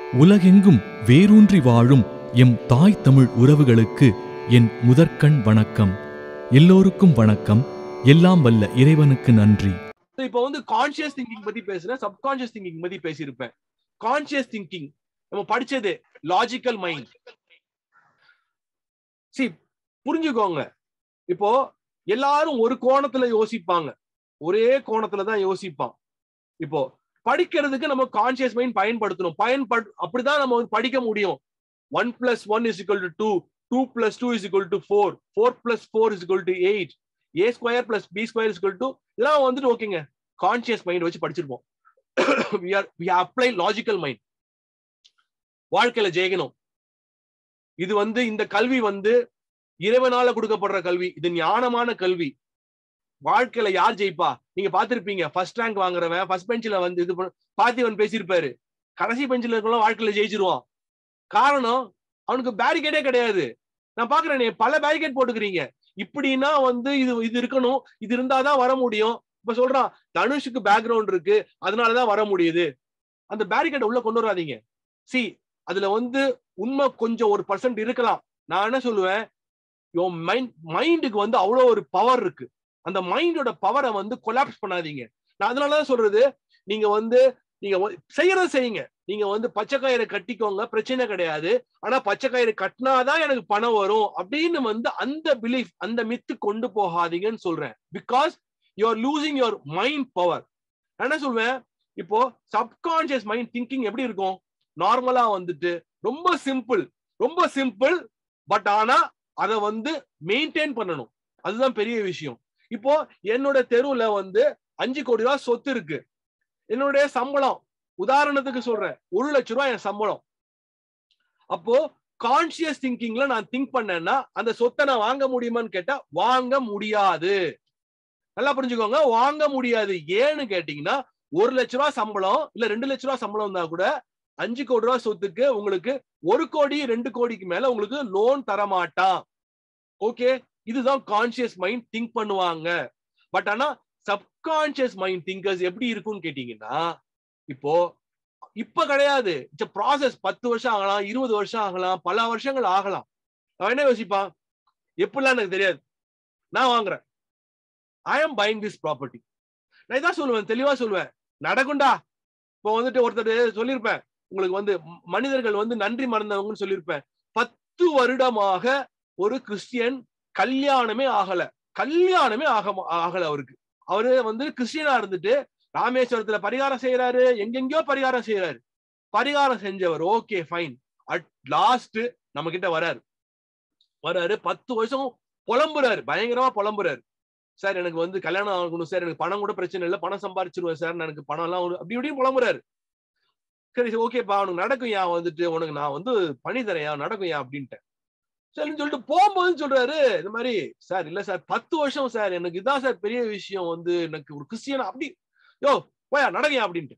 உலகெங்கும் வேரூன்றி வாழும் எம் தாய் தமிழ் உறவுகளுக்கு என் முதற்கண் வணக்கம் எல்லோருக்கும் வணக்கம் எல்லாம் வல்ல இறைவனுக்கு நன்றி So, இப்போ வந்து கான்சியஸ் திங்கிங் பத்தி பேசுறேன் சப்கான்சியஸ் திங்கிங் பத்தி பேசியிருப்பேன் கான்சியஸ் திங்கிங் நம்ம படிச்சது லாஜிக்கல் மைண்ட் சி புரிஞ்சுக்கோங்க இப்போ எல்லாரும் ஒரு கோணத்துல யோசிப்பாங்க ஒரே கோணத்துல தான் யோசிப்பான் இப்போ படிக்கிறதுக்கு நம்ம கான்சியஸ் மைண்ட் பயன்படுத்தணும் பயன்படு அப்படிதான் நம்ம வந்து படிக்க முடியும் one plus one is equal to two two plus two is equal to four four plus four is equal to eight A square plus B square is equal to இதெல்லாம் வந்துட்டு ஓகேங்க conscious mind வச்சு படிச்சிருப்போம் we are we apply logical mind வாழ்க்கையில ஜெயிக்கணும் இது வந்து இந்த கல்வி வந்து இறைவனால கொடுக்கப்படுற கல்வி இது ஞானமான கல்வி வாழ்க்கையில யார் ஜெயிப்பா நீங்க பாத்திருப்பீங்க ஃபர்ஸ்ட் ரேங்க் வாங்குறவன் ஃபர்ஸ்ட் பெஞ்சில வந்து இது பண்ண- பார்த்திபன் பேசியிருப்பாரு கடைசி பெஞ்சில் இருக்கலாம் வாழ்க்கையில ஜெயிச்சிருவான் காரணம் அவனுக்கு பேரிகேடே கிடையாது நான் பாக்குறேனே பல பேரிகேட் போட்டுக்கிறீங்க இப்படின்னா வந்து இது இது இருக்கணும் இது இருந்தாதான் வர முடியும் இப்ப சொல்றான் தனுஷுக்கு பேக்ரவுண்ட் இருக்கு அதனாலதான் வர முடியுது அந்த பேரிகேட் உள்ள கொண்டு வராதீங்க சி அதுல வந்து உண்மை கொஞ்சம் ஒரு பர்சன்ட் இருக்கலாம் நான் என்ன சொல்லுவேன் மைண்ட் மைண்டுக்கு வந்து அவ்வளோ ஒரு பவர் இருக்கு அந்த மைண்டோட பவரை வந்து கொலாப்ஸ் பண்ணாதீங்க நான் அதனாலதான் சொல்றது நீங்க வந்து நீங்க வந்து செய்யறத செய்யுங்க நீங்க வந்து பச்சை கயிறை கட்டிக்கோங்க பிரச்சனை கிடையாது ஆனா பச்சை கயிறு கட்டினாதான் எனக்கு பணம் வரும் அப்படின்னு வந்து அந்த பிலீஃப் அந்த மித்து கொண்டு போகாதீங்கன்னு சொல்றேன் because you are losing your mind power என்ன சொல்வேன் இப்போ சப்கான்சியஸ் மைண்ட் திங்கிங் எப்படி இருக்கும் நார்மலா வந்துட்டு ரொம்ப சிம்பிள் ரொம்ப சிம்பிள் பட் ஆனா அதை வந்து மெயின்டைன் பண்ணணும் அதுதான் பெரிய விஷயம் இப்போ என்னோட தெருவுல வந்து அஞ்சு கோடி ரூபாய் சொத்து இருக்கு என்னுடைய சம்பளம் உதாரணத்துக்கு சொல்றேன் ஒரு லட்ச ரூபாய் என் சம்பளம் அப்போ கான்சியஸ் திங்கிங்ல நான் திங்க் பண்ணேன்னா அந்த சொத்தை நான் வாங்க முடியுமான்னு கேட்டா வாங்க முடியாது நல்லா புரிஞ்சுக்கோங்க வாங்க முடியாது ஏன்னு கேட்டீங்கன்னா ஒரு லட்ச ரூபாய் சம்பளம் இல்ல ரெண்டு லட்ச ரூபாய் சம்பளம் இருந்தா கூட அஞ்சு கோடி ரூபாய் சொத்துக்கு உங்களுக்கு ஒரு கோடி ரெண்டு கோடிக்கு மேல உங்களுக்கு லோன் தர மாட்டான் ஓகே இதுதான் கான்சியஸ் மைண்ட் திங்க் பண்ணுவாங்க பட் ஆனா சப்கான்சியஸ் மைண்ட் திங்கர்ஸ் எப்படி இருக்கும்னு கேட்டீங்கன்னா இப்போ இப்ப கிடையாது இட்ஸ் ப்ராசஸ் பத்து வருஷம் ஆகலாம் இருபது வருஷம் ஆகலாம் பல வருஷங்கள் ஆகலாம் அவன் என்ன யோசிப்பான் எப்படிலாம் எனக்கு தெரியாது நான் வாங்குறேன் I am buying this property நான் இதான் சொல்லுவேன் தெளிவா சொல்லுவேன் நடக்கும்டா இப்போ வந்துட்டு ஒருத்தர் சொல்லியிருப்பேன் உங்களுக்கு வந்து ம- மனிதர்கள் வந்து நன்றி மறந்தவங்கன்னு சொல்லியிருப்பேன் பத்து வருடமாக ஒரு கிறிஸ்டியன் கல்யாணமே ஆகல கல்யாணமே ஆக ஆகல அவருக்கு அவரு வந்து கிறிஸ்டியனா இருந்துட்டு ராமேஸ்வரத்துல பரிகாரம் செய்யறாரு எங்கெங்கயோ பரிகாரம் செய்யறாரு பரிகாரம் செஞ்சவர் ஓகே ஃபைன் அட் லாஸ்ட் நம்ம கிட்ட வராரு வராரு பத்து வருஷம் புலம்புறாரு பயங்கரமா புலம்புறாரு சார் எனக்கு வந்து கல்யாணம் ஆகணும் சார் எனக்கு பணம் கூட பிரச்சனை இல்லை பணம் சம்பாரிச்சிருவேன் சார் எனக்கு பணம் எல்லாம் ஒரு- அப்படி இப்படியும் புலம்புறாரு சரி ஓகேப்பா உனக்கு நடக்கும் ஏன் வந்துட்டு உனக்கு நான் வந்து பண்ணி தரேன் ஏன் நடக்கும் ஏன் அப்படின்ட்டு சரின்னு சொல்லிட்டு போகும்போது சொல்றாரு இந்த மாதிரி சார் இல்ல சார் பத்து வருஷம் சார் எனக்கு இதான் சார் பெரிய விஷயம் வந்து எனக்கு ஒரு கிறிஸ்டியன் அப்படி யோ போயா நடக்கையா அப்படின்ட்டு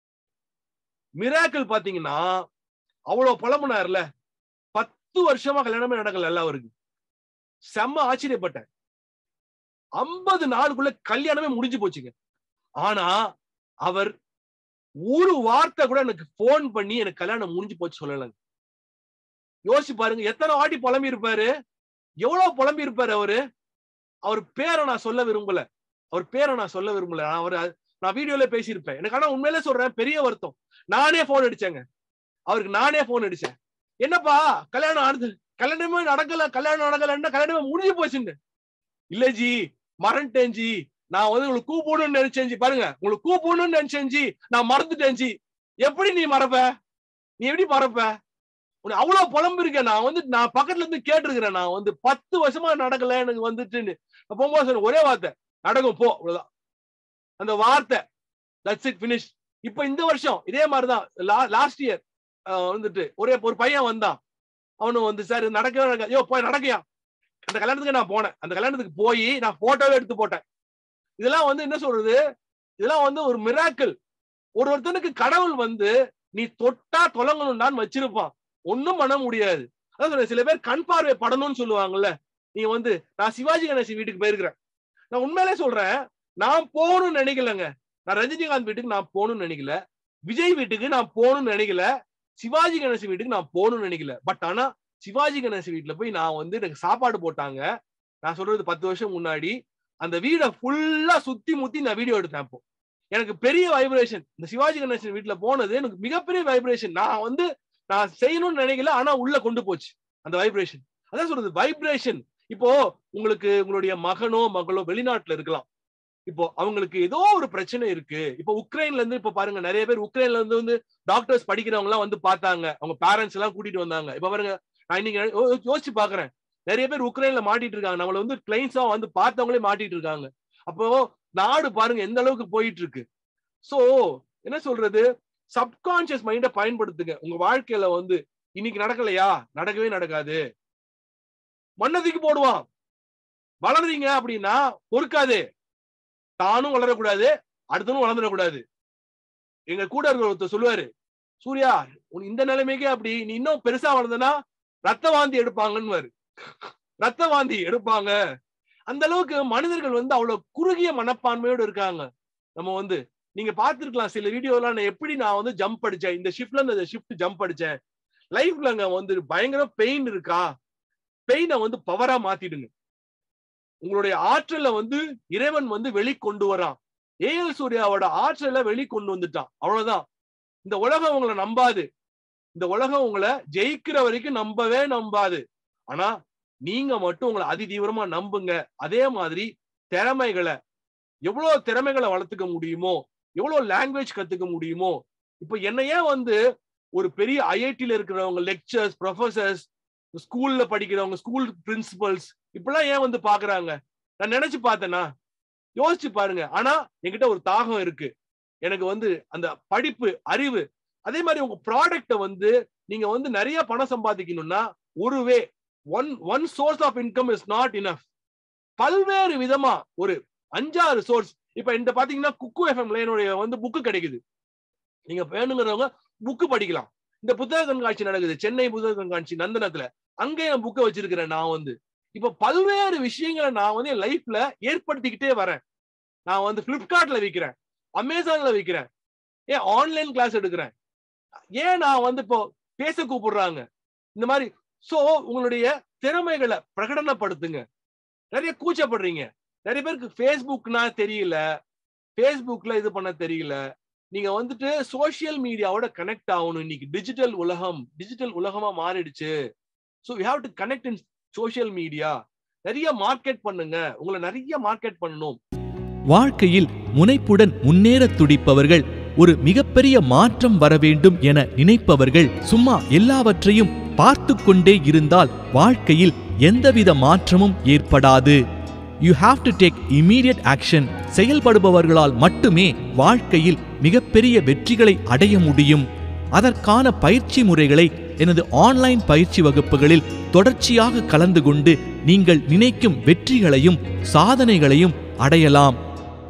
மிராக்கிள் பாத்தீங்கன்னா அவ்வளவு புலம்புனார்ல பத்து வருஷமா கல்யாணமே நடக்கல அவருக்கு செம்ம ஆச்சரியப்பட்டேன் ஐம்பது நாளுக்குள்ள கல்யாணமே முடிஞ்சு போச்சுங்க ஆனா அவர் ஒரு வார்த்தை கூட எனக்கு போன் பண்ணி எனக்கு கல்யாணம் முடிஞ்சு போச்சு சொல்லலைங்க யோசிச்சு பாருங்க எத்தனை வாட்டி புலம்பி இருப்பாரு எவ்வளவு புலம்பி இருப்பாரு அவரு அவர் பேரை நான் சொல்ல விரும்பல அவர் பேரை நான் சொல்ல விரும்பல நான் அவர் நான் வீடியோல பேசியிருப்பேன் எனக்கு ஆனா உண்மையிலே சொல்றேன் பெரிய வருத்தம் நானே போன் அடிச்சேங்க அவருக்கு நானே போன் அடிச்சேன் என்னப்பா கல்யாணம் ஆனது கல்யாணமே நடக்கல கல்யாணம் நடக்கலன்னா கல்யாணமே முடிஞ்சு போச்சுன்னு இல்ல ஜி மறந்துட்டேன் ஜி நான் வந்து உங்களுக்கு கூப்பிடணும்னு நினைச்சேன் ஜி பாருங்க உங்களுக்கு கூப்பிடணும்னு நினைச்சேன் ஜி நான் மறந்துட்டேன் ஜி எப்படி நீ மறப்ப நீ எப்படி மறப்ப உனக்கு அவ்வளவு புலம்பு இருக்க நான் வந்து நான் பக்கத்துல இருந்து கேட்டிருக்கிறேன் நான் வந்து பத்து வருஷமா நடக்கல எனக்கு வந்துட்டுன்னு நான் போகும்போது சொன்னேன் ஒரே வார்த்தை நடக்கும் போ அவ்வளவுதான் அந்த வார்த்தை தட்ஸ் இட் பினிஷ் இப்ப இந்த வருஷம் இதே மாதிரிதான் லாஸ்ட் இயர் வந்துட்டு ஒரே ஒரு பையன் வந்தான் அவனும் வந்து சார் இது நடக்கவே நடக்க யோ போய் நடக்கையா அந்த கல்யாணத்துக்கு நான் போனேன் அந்த கல்யாணத்துக்கு போய் நான் போட்டோவே எடுத்து போட்டேன் இதெல்லாம் வந்து என்ன சொல்றது இதெல்லாம் வந்து ஒரு மிராக்கிள் ஒரு ஒருத்தனுக்கு கடவுள் வந்து நீ தொட்டா தொலங்கணும்டான்னு வச்சிருப்பான் ஒண்ணும் பண்ண முடியாது அதான் சொல்றேன் சில பேர் கண் பார்வை படணும்னு சொல்லுவாங்கல்ல நீங்க வந்து நான் சிவாஜி கணேசன் வீட்டுக்கு போயிருக்கிறேன் நான் உண்மையிலே சொல்றேன் நான் போகணும்னு நினைக்கலங்க நான் ரஜினிகாந்த் வீட்டுக்கு நான் போகணும்னு நினைக்கல விஜய் வீட்டுக்கு நான் போகணும்னு நினைக்கல சிவாஜி கணேசன் வீட்டுக்கு நான் போகணும்னு நினைக்கல பட் ஆனா சிவாஜி கணேசன் வீட்டுல போய் நான் வந்து எனக்கு சாப்பாடு போட்டாங்க நான் சொல்றது பத்து வருஷம் முன்னாடி அந்த வீடை ஃபுல்லா சுத்தி முத்தி நான் வீடியோ எடுத்தேன் அப்போ எனக்கு பெரிய வைப்ரேஷன் இந்த சிவாஜி கணேசன் வீட்டுல போனது எனக்கு மிகப்பெரிய வைப்ரேஷன் நான் வந்து நான் செய்யணும்னு நினைக்கல ஆனா உள்ள கொண்டு போச்சு அந்த வைப்ரேஷன் அதான் சொல்றது வைப்ரேஷன் இப்போ உங்களுக்கு உங்களுடைய மகனோ மகளோ வெளிநாட்டுல இருக்கலாம் இப்போ அவங்களுக்கு ஏதோ ஒரு பிரச்சனை இருக்கு இப்போ உக்ரைன்ல இருந்து இப்ப பாருங்க நிறைய பேர் உக்ரைன்ல இருந்து வந்து டாக்டர்ஸ் படிக்கிறவங்க எல்லாம் வந்து பார்த்தாங்க அவங்க பேரண்ட்ஸ் எல்லாம் கூட்டிட்டு வந்தாங்க இப்ப பாருங்க நான் இன்னைக்கு யோ- யோசிச்சு பாக்குறேன் நிறைய பேர் உக்ரைன்ல மாட்டிட்டு இருக்காங்க நம்மள வந்து கிளைண்ட்ஸா வந்து பார்த்தவங்களே மாட்டிட்டு இருக்காங்க அப்போ நாடு பாருங்க எந்த அளவுக்கு போயிட்டு இருக்கு சோ என்ன சொல்றது சப்கான்சியஸ் மைண்ட பயன்படுத்துங்க உங்க வாழ்க்கையில வந்து இன்னைக்கு நடக்கலையா நடக்கவே நடக்காது மண்ணதிக்கு போடுவான் வளர்றீங்க அப்படின்னா பொறுக்காது தானும் வளரக்கூடாது அடுத்தனும் வளர்ந்துடக்கூடாது எங்க கூட இருக்கிற ஒருத்தர் சொல்லுவாரு சூர்யா உன் இந்த நிலைமைக்கே அப்படி நீ இன்னும் பெருசா வளர்ந்தனா ரத்த வாந்தி எடுப்பாங்கன்னு ரத்த வாந்தி எடுப்பாங்க அந்த அளவுக்கு மனிதர்கள் வந்து அவ்வளவு குறுகிய மனப்பான்மையோடு இருக்காங்க நம்ம வந்து நீங்க பார்த்திருக்கலாம் சில வீடியோலாம் நான் எப்படி நான் வந்து ஜம்ப் அடிச்சேன் இந்த ஷிஃப்ட்ல இருந்து இந்த ஷிஃப்ட் ஜம்ப் அடிச்சேன் லைஃப்ல அங்க வந்து பயங்கர பெயின் இருக்கா பெயினை வந்து பவரா மாத்திடுங்க உங்களுடைய ஆற்றலை வந்து இறைவன் வந்து வெளிக்கொண்டு வரான் ஏஎல் சூர்யாவோட ஆற்றலை வெளிக்கொண்டு வந்துட்டான் அவ்வளவுதான் இந்த உலகம் உங்களை நம்பாது இந்த உலகம் உங்களை ஜெயிக்கிற வரைக்கும் நம்பவே நம்பாது ஆனா நீங்க மட்டும் உங்களை அதி தீவிரமா நம்புங்க அதே மாதிரி திறமைகளை எவ்வளவு திறமைகளை வளர்த்துக்க முடியுமோ எவ்வளவு லாங்குவேஜ் கத்துக்க முடியுமோ இப்ப என்னையே வந்து ஒரு பெரிய ஐஐடில இருக்கிறவங்க லெக்சர்ஸ் ப்ரொஃபசர்ஸ் ஸ்கூல்ல படிக்கிறவங்க ஸ்கூல் பிரின்சிபல்ஸ் இப்பெல்லாம் ஏன் வந்து பாக்குறாங்க நான் நினைச்சு பார்த்தேனா யோசிச்சு பாருங்க ஆனா என்கிட்ட ஒரு தாகம் இருக்கு எனக்கு வந்து அந்த படிப்பு அறிவு அதே மாதிரி உங்க ப்ராடக்ட வந்து நீங்க வந்து நிறைய பணம் சம்பாதிக்கணும்னா ஒரு way one one source of income is not enough பல்வேறு விதமா ஒரு அஞ்சாறு சோர்ஸ் இப்ப இந்த பாத்தீங்கன்னா குக்கு எஃப்எம்ல என்னுடைய வந்து புக்கு கிடைக்குது நீங்க வேணுங்கிறவங்க புக்கு படிக்கலாம் இந்த புத்தக கண்காட்சி நடக்குது சென்னை புத்தக கண்காட்சி நந்தனத்துல அங்கே என் புக்கை வச்சிருக்கிறேன் நான் வந்து இப்ப பல்வேறு விஷயங்களை நான் வந்து என் லைஃப்ல ஏற்படுத்திக்கிட்டே வரேன் நான் வந்து பிளிப்கார்ட்ல விற்கிறேன் அமேசான்ல விற்கிறேன் ஏன் ஆன்லைன் கிளாஸ் எடுக்கிறேன் ஏன் நான் வந்து இப்போ பேச கூப்பிடுறாங்க இந்த மாதிரி சோ உங்களுடைய திறமைகளை பிரகடனப்படுத்துங்க நிறைய கூச்சப்படுறீங்க நிறைய பேருக்கு ஃபேஸ்புக்னா தெரியல ஃபேஸ்புக்ல இது பண்ண தெரியல நீங்க வந்துட்டு சோசியல் மீடியாவோட கனெக்ட் ஆகணும் இன்னைக்கு டிஜிட்டல் உலகம் டிஜிட்டல் உலகமா மாறிடுச்சு so you have to connect in social media நிறைய மார்க்கெட் பண்ணுங்க உங்களை நிறைய மார்க்கெட் பண்ணணும் வாழ்க்கையில் முனைப்புடன் முன்னேறத் துடிப்பவர்கள் ஒரு மிகப்பெரிய மாற்றம் வர வேண்டும் என நினைப்பவர்கள் சும்மா எல்லாவற்றையும் பார்த்து கொண்டே இருந்தால் வாழ்க்கையில் எந்தவித மாற்றமும் ஏற்படாது you have to take immediate action செயல்படுபவர்களால் மட்டுமே வாழ்க்கையில் மிகப்பெரிய வெற்றிகளை அடைய முடியும் அதற்கான பயிற்சி முறைகளை எனது ஆன்லைன் பயிற்சி வகுப்புகளில் தொடர்ச்சியாக கலந்து கொண்டு நீங்கள் நினைக்கும் வெற்றிகளையும் சாதனைகளையும் அடையலாம்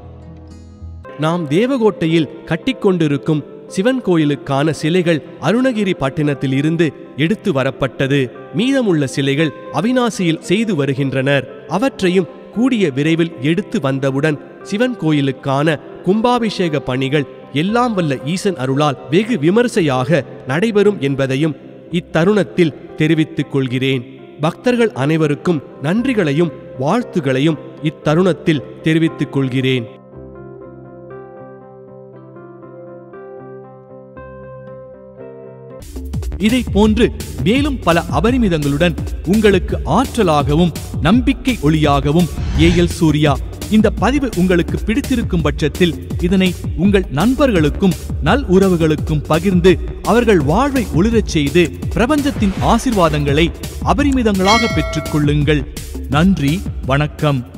நாம் தேவகோட்டையில் கட்டிக்கொண்டிருக்கும் சிவன் கோயிலுக்கான சிலைகள் அருணகிரி பட்டினத்தில் இருந்து எடுத்து வரப்பட்டது மீதமுள்ள சிலைகள் அவிநாசியில் செய்து வருகின்றனர் அவற்றையும் கூடிய விரைவில் எடுத்து வந்தவுடன் சிவன் கோயிலுக்கான கும்பாபிஷேக பணிகள் எல்லாம் வல்ல ஈசன் அருளால் வெகு விமர்சையாக நடைபெறும் என்பதையும் இத்தருணத்தில் தெரிவித்துக் கொள்கிறேன் பக்தர்கள் அனைவருக்கும் நன்றிகளையும் வாழ்த்துகளையும் இத்தருணத்தில் தெரிவித்துக் கொள்கிறேன் இதை போன்று மேலும் பல அபரிமிதங்களுடன் உங்களுக்கு ஆற்றலாகவும் நம்பிக்கை ஒளியாகவும் ஏஎல் சூர்யா இந்த பதிவு உங்களுக்கு பிடித்திருக்கும் பட்சத்தில் இதனை உங்கள் நண்பர்களுக்கும் நல் உறவுகளுக்கும் பகிர்ந்து அவர்கள் வாழ்வை ஒளிரச் செய்து பிரபஞ்சத்தின் ஆசிர்வாதங்களை அபரிமிதங்களாக பெற்றுக்கொள்ளுங்கள் நன்றி வணக்கம்